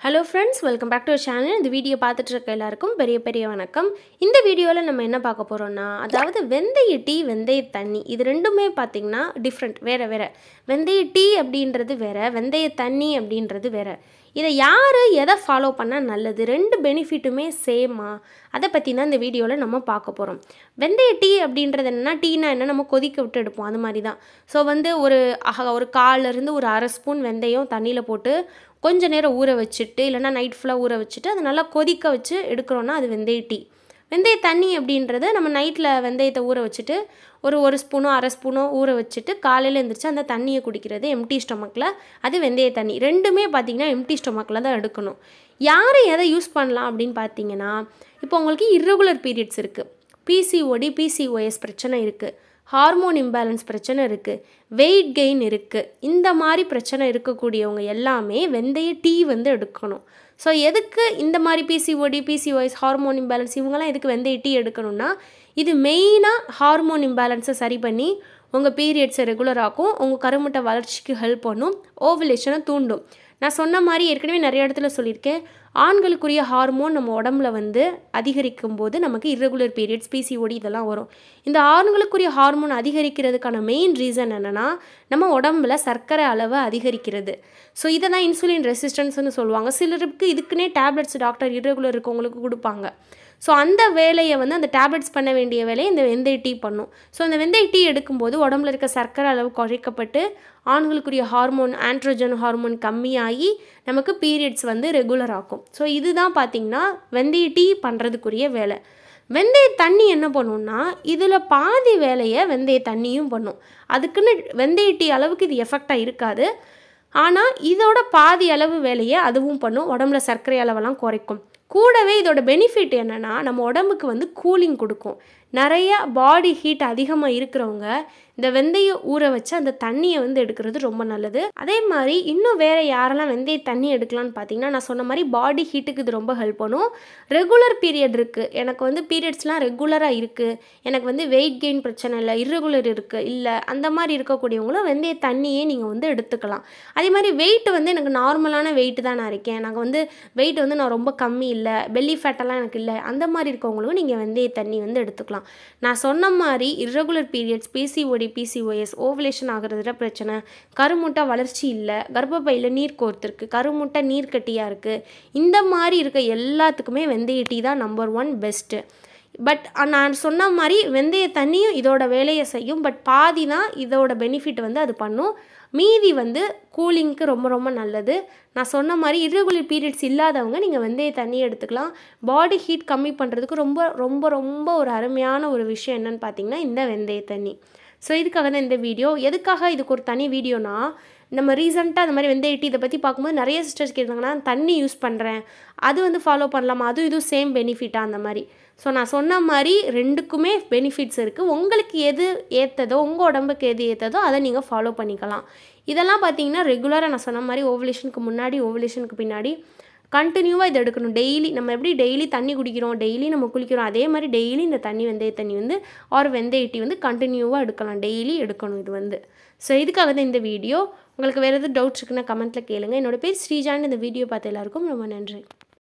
hello friends welcome back to channel இந்த video பார்த்துட்டு இருக்க எல்லாருக்கும் பெரிய பெரிய வணக்கம் இந்த வீடியோவில் நம்ம என்ன பார்க்க போகிறோம்னா அதாவது வெந்தய டீ வெந்தய தண்ணி இது ரெண்டுமே பார்த்திங்கன்னா டிஃப்ரெண்ட் வேறு வேறு வெந்தய டீ அப்படின்றது வேறு வெந்தய தண்ணி அப்படின்றது வேறு இதை யார் எதை ஃபாலோ பண்ணால் நல்லது ரெண்டு பெனிஃபிட்டுமே சேமா அதை பற்றி தான் இந்த வீடியோவில் நம்ம பார்க்க போகிறோம் வெந்தய டீ அப்படின்றது என்னென்னா டீனா என்ன நம்ம கொதிக்க விட்டு எடுப்போம் அது மாதிரி தான் ஸோ வந்து ஒரு அஹ ஒரு கால்லேருந்து ஒரு அரை ஸ்பூன் வெந்தயம் தண்ணியில் போட்டு கொஞ்ச நேரம் ஊற வச்சுட்டு இல்லைனா நைட் ஃபுல்லாக ஊற வச்சுட்டு அதை நல்லா கொதிக்க வச்சு எடுக்கிறோன்னா அது வெந்தய டீ வெந்தய தண்ணி அப்படின்றது நம்ம நைட்டில் வெந்தயத்தை ஊற வச்சுட்டு ஒரு ஒரு ஸ்பூனோ அரை ஸ்பூனோ ஊற வச்சுட்டு காலையில் எழுந்திரிச்சு அந்த தண்ணியை குடிக்கிறது எம்டி ஸ்டொமக்கில் அது வெந்தய தண்ணி ரெண்டுமே பார்த்திங்கன்னா எம்டி ஸ்டொமக்கில் தான் எடுக்கணும் யார் எதை யூஸ் பண்ணலாம் அப்படின்னு பார்த்தீங்கன்னா இப்போ உங்களுக்கு இர்ரெகுலர் பீரியட்ஸ் இருக்குது பிசிஓடி பிசிஓஎஸ் பிரச்சனை இருக்குது ஹார்மோன் இம்பேலன்ஸ் பிரச்சனை இருக்குது வெயிட் கெயின் இருக்குது இந்த மாதிரி பிரச்சனை இருக்கக்கூடியவங்க எல்லாமே வெந்தய டீ வந்து எடுக்கணும் ஸோ எதுக்கு இந்த மாதிரி பிசிஓடி பிசிஓஎஸ் ஹார்மோன் இம்பேலன்ஸ் இவங்கெல்லாம் எதுக்கு வெந்தய டீ எடுக்கணும்னா இது மெயினாக ஹார்மோன் இம்பேலன்ஸை சரி பண்ணி உங்கள் பீரியட்ஸை ரெகுலர் ஆக்கும் உங்கள் கருமுட்டை வளர்ச்சிக்கு ஹெல்ப் பண்ணும் ஓவலேஷனை தூண்டும் நான் சொன்ன மாதிரி ஏற்கனவே நிறைய இடத்துல சொல்லியிருக்கேன் ஆண்களுக்குரிய ஹார்மோன் நம்ம உடம்புல வந்து அதிகரிக்கும் போது நமக்கு இர்ரெகுலர் பீரியட்ஸ் பிசிஓடி இதெல்லாம் வரும் இந்த ஆண்களுக்குரிய ஹார்மோன் அதிகரிக்கிறதுக்கான மெயின் ரீசன் என்னென்னா நம்ம உடம்புல சர்க்கரை அளவை அதிகரிக்கிறது ஸோ இதை தான் இன்சுலின் ரெசிஸ்டன்ஸ்னு சொல்லுவாங்க சிலருக்கு இதுக்குன்னே டேப்லெட்ஸ் டாக்டர் இர்ரெகுலர் இருக்கவங்களுக்கு கொடுப்பாங்க ஸோ அந்த வேலையை வந்து அந்த டேப்லெட்ஸ் பண்ண வேண்டிய வேலையை இந்த வெந்தய டீ பண்ணும் ஸோ அந்த வெந்தய டீ எடுக்கும்போது உடம்புல இருக்க சர்க்கரை அளவு குறைக்கப்பட்டு ஆண்களுக்குரிய ஹார்மோன் ஆண்ட்ரோஜன் ஹார்மோன் கம்மியாகி நமக்கு பீரியட்ஸ் வந்து ரெகுலர் ஆக்கும் ஸோ இதுதான் பார்த்திங்கன்னா வெந்தய டீ பண்ணுறதுக்குரிய வேலை வெந்தய தண்ணி என்ன பண்ணுன்னா இதில் பாதி வேலையை வெந்தய தண்ணியும் பண்ணும் அதுக்குன்னு வெந்தய டீ அளவுக்கு இது எஃபெக்டாக இருக்காது ஆனால் இதோட பாதி அளவு வேலையை அதுவும் பண்ணும் உடம்புல சர்க்கரை அளவெல்லாம் குறைக்கும் கூடவே இதோட பெனிஃபிட் என்னென்னா நம்ம உடம்புக்கு வந்து கூலிங் கொடுக்கும் நிறைய பாடி ஹீட் அதிகமாக இருக்கிறவங்க இந்த வெந்தயம் ஊற வச்சு அந்த தண்ணியை வந்து எடுக்கிறது ரொம்ப நல்லது அதே மாதிரி இன்னும் வேறு யாரெல்லாம் வெந்தய தண்ணி எடுக்கலாம்னு பார்த்தீங்கன்னா நான் சொன்ன மாதிரி பாடி ஹீட்டுக்கு இது ரொம்ப ஹெல்ப் பண்ணும் ரெகுலர் பீரியட் இருக்குது எனக்கு வந்து பீரியட்ஸ்லாம் ரெகுலராக இருக்குது எனக்கு வந்து வெயிட் கெயின் பிரச்சனை இல்லை இர்ரெகுலர் இருக்குது இல்லை அந்த மாதிரி இருக்கக்கூடியவங்களும் வெந்தய தண்ணியே நீங்கள் வந்து எடுத்துக்கலாம் அதே மாதிரி வெயிட் வந்து எனக்கு நார்மலான வெயிட் தான் நான் இருக்கேன் நாங்கள் வந்து வெயிட் வந்து நான் ரொம்ப கம்மி இல்லை பெல்லி ஃபேட்டெல்லாம் எனக்கு இல்லை அந்த மாதிரி இருக்கவங்களுக்கும் நீங்கள் வெந்தய தண்ணி வந்து எடுத்துக்கலாம் நான் சொன்ன மாதிரி irregular periods PCOD PCOS ovulation ஆகிறதுல பிரச்சனை கருமுட்டை வளர்ச்சி இல்லை கர்ப்பப்பையில் நீர் கோர்த்துருக்கு கருமுட்டை நீர் கட்டியாக இருக்குது இந்த மாதிரி இருக்க எல்லாத்துக்குமே வெந்தய டீ தான் நம்பர் ஒன் பெஸ்ட்டு பட் நான் சொன்ன மாதிரி வெந்தய தண்ணியும் இதோட வேலையை செய்யும் பட் பாதி தான் இதோட பெனிஃபிட் வந்து அது பண்ணும் மீதி வந்து கூலிங்க்கு ரொம்ப ரொம்ப நல்லது நான் சொன்ன மாதிரி இர்ரெகுலர் பீரியட்ஸ் இல்லாதவங்க நீங்கள் வெந்தய தண்ணியை எடுத்துக்கலாம் பாடி ஹீட் கம்மி பண்ணுறதுக்கு ரொம்ப ரொம்ப ரொம்ப ஒரு அருமையான ஒரு விஷயம் என்னென்னு பார்த்தீங்கன்னா இந்த வெந்தய தண்ணி ஸோ இதுக்காக தான் இந்த வீடியோ எதுக்காக இதுக்கு ஒரு தனி வீடியோனா நம்ம ரீசெண்டாக அந்த மாதிரி வெந்தய டீ இதை பற்றி பார்க்கும்போது நிறைய சிஸ்டர்ஸ் கேட்டாங்கன்னா தண்ணி யூஸ் பண்ணுறேன் அது வந்து ஃபாலோ பண்ணலாமா அதுவும் இதுவும் சேம் பெனிஃபிட்டாக அந்த மாதிரி ஸோ நான் சொன்ன மாதிரி ரெண்டுக்குமே பெனிஃபிட்ஸ் இருக்குது உங்களுக்கு எது ஏற்றதோ உங்கள் உடம்புக்கு எது ஏற்றதோ அதை நீங்கள் ஃபாலோ பண்ணிக்கலாம் இதெல்லாம் பார்த்தீங்கன்னா ரெகுலராக நான் சொன்ன மாதிரி ஓவலேஷனுக்கு முன்னாடி ஓவலேஷனுக்கு பின்னாடி கண்டினியூவாக இதை எடுக்கணும் டெய்லி நம்ம எப்படி டெய்லி தண்ணி குடிக்கிறோம் டெய்லி நம்ம குளிக்கிறோம் அதே மாதிரி டெய்லி இந்த தண்ணி வெந்தய தண்ணி வந்து ஆர் வெந்தய டீ வந்து கண்டினியூவாக எடுக்கலாம் டெய்லி எடுக்கணும் இது வந்து ஸோ இதுக்காக தான் இந்த வீடியோ உங்களுக்கு வேறு எதுவும் டவுட்ஸ் இருக்குன்னா கமெண்ட்டில் கேளுங்கள் என்னோட பேர் ஸ்ரீஜான் இந்த வீடியோ பார்த்த எல்லாருக்கும் ரொம்ப நன்றி